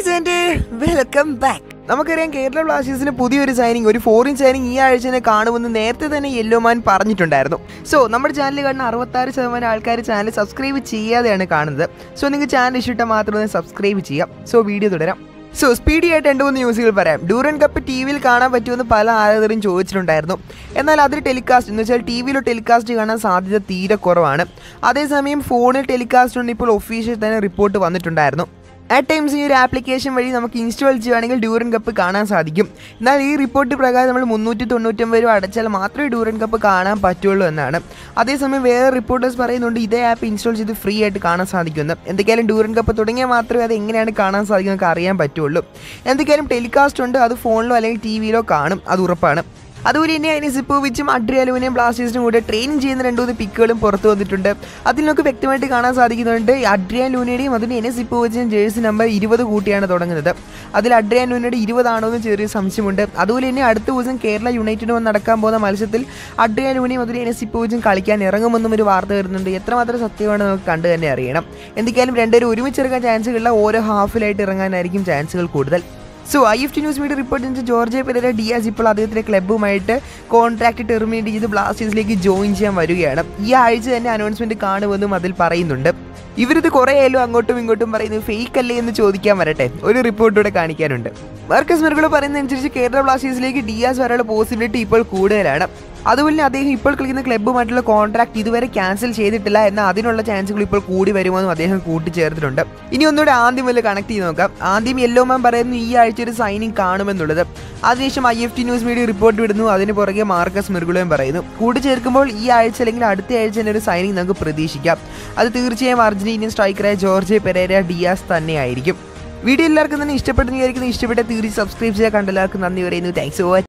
guys and welcome back നമുക്കറിയാം കേരള ബ്ലാസ്റ്റേഴ്സിന് പുതിയൊരു സൈനിങ് ഒരു ഫോറിൻ സൈനിങ് ഈ ആഴ്ച തന്നെ കാണുമെന്ന് നേരത്തെ തന്നെ യെല്ലോ മാൻ പറഞ്ഞിട്ടുണ്ടായിരുന്നു സോ നമ്മുടെ ചാനൽ കാണുന്ന അറുപത്താറ് ശതമാനം ആൾക്കാർ ചാനൽ സബ്സ്ക്രൈബ് ചെയ്യാതെയാണ് കാണുന്നത് സോ നിങ്ങൾക്ക് ചാനൽ ഇഷ്ടം മാത്രം ഒന്ന് സബ്സ്ക്രൈബ് ചെയ്യാം സോ വീഡിയോ തുടരാം സോ സ്പീഡി ആയിട്ട് രണ്ട് മൂന്ന് ന്യൂസുകൾ പറയാം ഡ്യൂറൻ കപ്പ് ടി വിയിൽ കാണാൻ പറ്റുമെന്ന് പല ആരാധകരും ചോദിച്ചിട്ടുണ്ടായിരുന്നു എന്നാൽ അതിൽ ടെലികാസ്റ്റ് എന്ന് വെച്ചാൽ ടി വിയിലോ ടെലികാസ്റ്റ് കാണാൻ സാധ്യത തീരെ കുറവാണ് അതേസമയം ഫോണിൽ ടെലികാസ്റ്റ് ഉണ്ട് ഇപ്പോൾ ഒഫീഷ്യൽ തന്നെ റിപ്പോർട്ട് വന്നിട്ടുണ്ടായിരുന്നു അറ്റ് ടൈംസ് ഈ ഒരു ആപ്ലിക്കേഷൻ വഴി നമുക്ക് ഇൻസ്റ്റാൾ ചെയ്യുകയാണെങ്കിൽ ഡ്യൂറൻ കപ്പ് കാണാൻ സാധിക്കും എന്നാൽ ഈ റിപ്പോർട്ട് പ്രകാരം നമ്മൾ മുന്നൂറ്റി തൊണ്ണൂറ്റൊമ്പത് രൂപ അടച്ചാൽ മാത്രമേ ഡ്യൂറൻ കപ്പ് കാണാൻ പറ്റുള്ളൂ എന്നാണ് അതേസമയം വേറെ റിപ്പോർട്ടേഴ്സ് പറയുന്നുണ്ട് ഇതേ ആപ്പ് ഇൻസ്റ്റാൾ ചെയ്ത് ഫ്രീ ആയിട്ട് കാണാൻ സാധിക്കുമെന്ന് എന്തൊക്കെയാലും ഡ്യൂറൻ കപ്പ് തുടങ്ങിയാൽ മാത്രമേ അത് എങ്ങനെയാണ് കാണാൻ സാധിക്കുന്നത് അറിയാൻ പറ്റുള്ളൂ എന്തൊക്കെയാലും ടെലികാസ്റ്റ് ഉണ്ട് അത് ഫോണിലോ അല്ലെങ്കിൽ ടി വിയിലോ കാണും അത് ഉറപ്പാണ് അതുപോലെ തന്നെ അതിന് സിപ്പോവിച്ചും അഡ്രിയാലുവിനെയും ബ്ലാസ്റ്റേഴ്സിനും കൂടെ ട്രെയിനിങ് ചെയ്യുന്ന രണ്ടു മൂന്ന് പിക്കുകളും പുറത്തു വന്നിട്ടുണ്ട് അതിൽ നമുക്ക് വ്യക്തമായിട്ട് കാണാൻ സാധിക്കുന്നുണ്ട് അഡ്രിയാൻ ലൂനയുടെയും അതിന് എന്നെ സിപ്പോവിച്ചും ജേഴ്സി നമ്പർ ഇരുപത് കൂട്ടിയാണ് തുടങ്ങുന്നത് അതിൽ അഡ്രിയാൻ ലൂനയുടെ ഇരുപതാണോ എന്ന് ചെറിയ സംശയമുണ്ട് അതുപോലെ തന്നെ അടുത്ത ദിവസം കേരള യുണൈറ്റഡ് വന്ന് നടക്കാൻ പോകുന്ന മത്സരത്തിൽ അഡ്രിയാൻ ലൂനയും അതിൽ എന്നെ സിപ്പോവിച്ചും കളിക്കാൻ ഇറങ്ങുമെന്നും ഒരു വാർത്ത വരുന്നുണ്ട് എത്രമാത്രം സത്യമാണ് നമുക്ക് കണ്ടു തന്നെ അറിയണം എന്തൊക്കെയാലും രണ്ടുപേരും ഒരുമിച്ചിറങ്ങാൻ ചാൻസുകളില്ല ഓരോ ഹാഫിലായിട്ട് ഇറങ്ങാനായിരിക്കും ചാൻസുകൾ കൂടുതൽ so I F T news media report ചെയ്ത ജോർജ് പെരേര ഡിയാസ് ഇപ്പോൾ അദ്ദേഹത്തിൻ്റെ ക്ലബ്ബുമായിട്ട് കോൺട്രാക്ട് ടെർമിനേറ്റ് ചെയ്ത് ബ്ലാസ്റ്റേഴ്സിലേക്ക് ജോയിൻ ചെയ്യാൻ വരികയാണ് ഈ ആഴ്ച തന്നെ അനൗൺസ്മെന്റ് കാണുമെന്നും അതിൽ പറയുന്നുണ്ട് ഇവരിത് കുറേ ആയാലും അങ്ങോട്ടും ഇങ്ങോട്ടും പറയുന്നത് ഫേക്ക് അല്ലേ എന്ന് ചോദിക്കാൻ വരട്ടെ ഒരു റിപ്പോർട്ടൂടെ കാണിക്കാനുണ്ട് മാർക്കസ് മെർഗുള പറയുന്നതനുസരിച്ച് കേരള ബ്ലാസ്റ്റേഴ്സിലേക്ക് ഡിയാസ് വരാനുള്ള പോസിബിലിറ്റി ഇപ്പോൾ കൂടുതലാണ് അതുപോലെ തന്നെ അദ്ദേഹം ഇപ്പോൾ കളിക്കുന്ന ക്ലബ്ബുമായിട്ടുള്ള കോൺട്രാക്ട് ഇതുവരെ ക്യാൻസൽ ചെയ്തിട്ടില്ല എന്നാൽ അതിനുള്ള ചാൻസുകൾ ഇപ്പോൾ കൂടി വരുമെന്നും അദ്ദേഹം കൂട്ടിച്ചേർത്തിട്ടുണ്ട് ഇനി ഒന്നുകൂടെ ആദ്യം വല്ല കണക്ട് ചെയ്ത് നോക്കാം ആദ്യം യെല്ലോ മാൻ പറയുന്നു ഈ ആഴ്ച ഒരു സൈനിങ് കാണുമെന്നുള്ളത് അതിനുശേഷം I F T news media report വിടുന്നു അതിന് പുറകെ മാർക്കസ് മിർഗുളയും പറയുന്നു കൂട്ടിച്ചേർക്കുമ്പോൾ ഈ ആഴ്ച അല്ലെങ്കിൽ അടുത്ത ആഴ്ച തന്നെ ഒരു സൈനിങ് നമുക്ക് പ്രതീക്ഷിക്കാം അത് തീർച്ചയായും അർജന്റീനിയൻ സ്ട്രൈക്കറായ ജോർജ് പെരേര ഡിയാസ് തന്നെയായിരിക്കും വീഡിയോ എല്ലാവർക്കും തന്നെ ഇഷ്ടപ്പെട്ടെന്ന് വിചാരിക്കുന്നു ഇഷ്ടപ്പെട്ട തീർച്ചയായും സബ്സ്ക്രൈബ് ചെയ്യാൻ കണ്ടെല്ലാവർക്കും നന്ദി പറയുന്നു താങ്ക്സ് ഫോർ